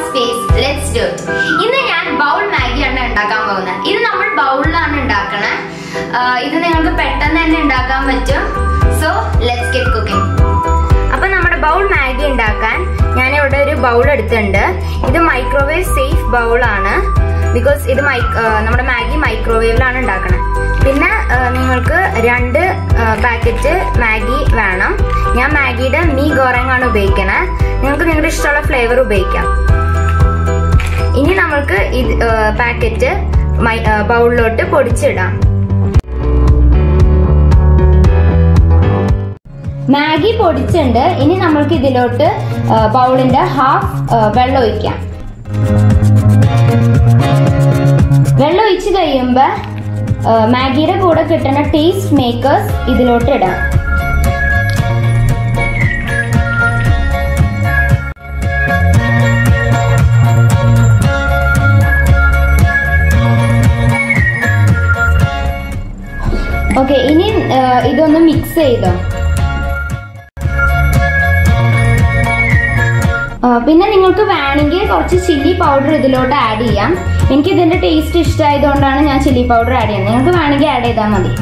Space let's do it ഇന്ന് ഞാൻ bowl മാഗിയാണ് ഉണ്ടാക്കാൻ പോകുന്നത് ഇത് നമ്മൾ ബൗളിലാണ് ഉണ്ടാക്കണേ ആഹ് ഇത് നിങ്ങൾക്ക് പെട്ടെന്ന് തന്നെ ഉണ്ടാക്കാൻ പറ്റും സോ ലെറ്റ്സ് ഗെറ്റ് കുക്കിംഗ് അപ്പൊ നമ്മുടെ ബൗൾ മാഗി ഉണ്ടാക്കാൻ ഞാൻ ഇവിടെ ഒരു ബൗൾ എടുത്തിട്ടുണ്ട് ഇത് മൈക്രോവേവ് സേഫ് ബൗൾ ആണ് ബിക്കോസ് ഇത് മൈ നമ്മുടെ മാഗി മൈക്രോവേവിലാണ് ഉണ്ടാക്കണത് പിന്നെ ആ, നിങ്ങൾക്ക് രണ്ട് പാക്കറ്റ് മാഗി വേണം ഞാൻ മാഗിയുടെ മീ ഗോറങ് ആണ് ഉപയോഗിക്കണത് നിങ്ങൾക്ക് നിങ്ങളുടെ ഇഷ്ടമുള്ള ഫ്ലേവർ ഉപയോഗിക്കാം ഇനി നമ്മൾക്ക് ഇത് പാക്കറ്റ് ബൗളിലോട്ട് പൊടിച്ചിടാം മാഗി പൊടിച്ചിട്ടുണ്ട് ഇനി നമ്മൾക്ക് ഇതിലോട്ട് ബൗളിന്റെ ഹാഫ് വെള്ളം ഒഴിക്കാം വെള്ളം ഒഴിച്ച് കഴിയുമ്പോ ആ, മാഗിയുടെ കൂടെ കിട്ടുന്ന ടേസ്റ്റ് മേക്കേഴ്സ് ഇതിലോട്ട് ഇടാം ഓക്കെ ഇനി ആ, ഇതൊന്ന് മിക്സ് ചെയ്തോ ആ, പിന്നെ നിങ്ങൾക്ക് വേണമെങ്കിൽ കുറച്ച് ചില്ലി പൗഡർ ഇതിലോട്ട് ആഡ് ചെയ്യാം എനിക്ക് ഇതിന്റെ ടേസ്റ്റ് ഇഷ്ടമായതുകൊണ്ടാണ് ഞാൻ ചില്ലി പൗഡർ ആഡ് ചെയ്യുന്നത് നിങ്ങൾക്ക് വേണമെങ്കിൽ ആഡ് ചെയ്താൽ മതി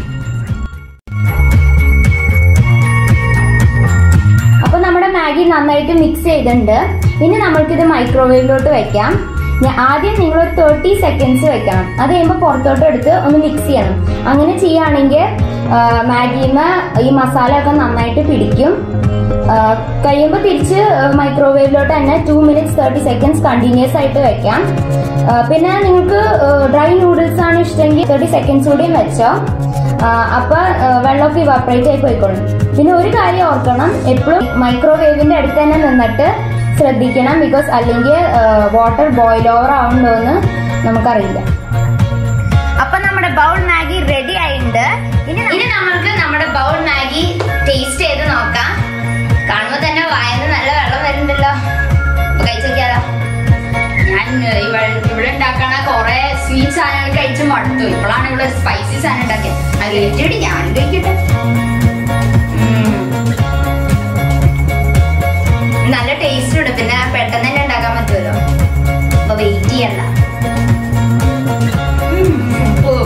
അപ്പൊ നമ്മുടെ മാഗി നന്നായിട്ട് മിക്സ് ചെയ്തിട്ടുണ്ട് ഇനി നമ്മൾക്കിത് മൈക്രോവേവിലോട്ട് വെക്കാം ഞാൻ ആദ്യം നിങ്ങൾ ഒരു തേർട്ടി സെക്കൻഡ്സ് വെക്കണം അത് കഴിയുമ്പോൾ പുറത്തോട്ട് എടുത്ത് ഒന്ന് മിക്സ് ചെയ്യണം അങ്ങനെ ചെയ്യുകയാണെങ്കിൽ മാഗിമ ഈ മസാല ഒക്കെ നന്നായിട്ട് പിടിക്കും കഴിയുമ്പോൾ തിരിച്ച് മൈക്രോവേവിലോട്ട് തന്നെ two minutes thirty seconds continuous ആയിട്ട് വെക്കാം ആ, പിന്നെ നിങ്ങൾക്ക് ഡ്രൈ നൂഡിൽസ് ആണ് ഇഷ്ടമെങ്കിൽ തേർട്ടി സെക്കൻഡ്സ് കൂടിയും വെച്ചോ ആ, അപ്പൊ ആ, വെള്ളമൊക്കെ ഇവാപ്പറേറ്റ് ആയി പോയിക്കോളും പിന്നെ ഒരു കാര്യം ഓർക്കണം എപ്പോഴും മൈക്രോവേവിന്റെ അടുത്ത് തന്നെ നിന്നിട്ട് ശ്രദ്ധിക്കണം ബിക്കോസ് അല്ലെങ്കിൽ വാട്ടർ ബോയിൽ ഓവർ ആവുന്നുണ്ടോ എന്ന് നമുക്കറിയില്ല അപ്പൊ നമ്മുടെ ബൗൾ മാഗി റെഡി ആയിട്ടുണ്ട് ഇനി ഇനി നമ്മൾക്ക് നമ്മുടെ ബൗൾ മാഗി ടേസ്റ്റ് ചെയ്ത് നോക്കാം കാണുമ്പോ തന്നെ വായന്ന് നല്ല വെള്ളം വരുന്നുണ്ടല്ലോ അപ്പൊ കഴിച്ചു നോക്കിയാലോ ഞാൻ ഏഹ്, ഇവ- ഇവിടെ ഉണ്ടാക്കണ കൊറേ സ്വീറ്റ് സാധനങ്ങൾ കഴിച്ച് മടുത്തു ഇപ്പോഴാണ് ഇവിടെ സ്പൈസി സാധനം ഉണ്ടാക്കിയത് അത് ലേറ്റ് ഞാൻ കഴിക്കട്ടെ ഉം. നല്ല ടേസ്റ്റ് ഉണ്ട് പിന്നെ പെട്ടെന്ന് തന്നെ ഉണ്ടാക്കാൻ പറ്റുമല്ലോ അപ്പൊ വെയിറ്റ് ചെയ്യണ്ട ഉം, superb.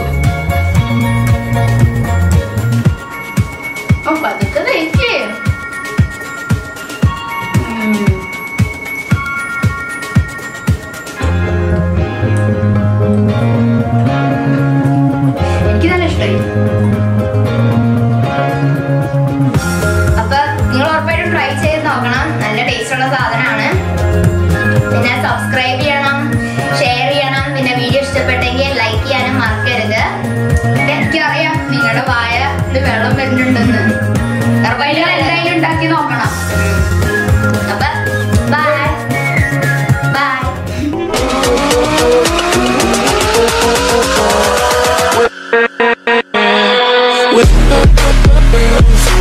ഓ, പതുക്കെ കഴിക്ക്. ഉം. എനിക്ക് നല്ല ഇഷ്ടമായി അപ്പൊ നിങ്ങൾ ഉറപ്പായിട്ടും ട്രൈ ചെയ്ത് നോക്കണം നല്ല ടേസ്റ്റ് ഉള്ള സാധനമാണ് പിന്നെ സബ്സ്ക്രൈബ് ചെയ്യണം ഷെയർ ചെയ്യണം പിന്നെ വീഡിയോ ഇഷ്ടപ്പെട്ടെങ്കിൽ ലൈക്ക് ചെയ്യാനും മറക്കരുത് എനിക്കറിയാം നിങ്ങളുടെ വായ വെള്ളം വരുന്നുണ്ടെന്ന് ഉറപ്പായിട്ടും എന്തായാലും ഉണ്ടാക്കി നോക്കണം അപ്പൊ ബൈ ബൈ with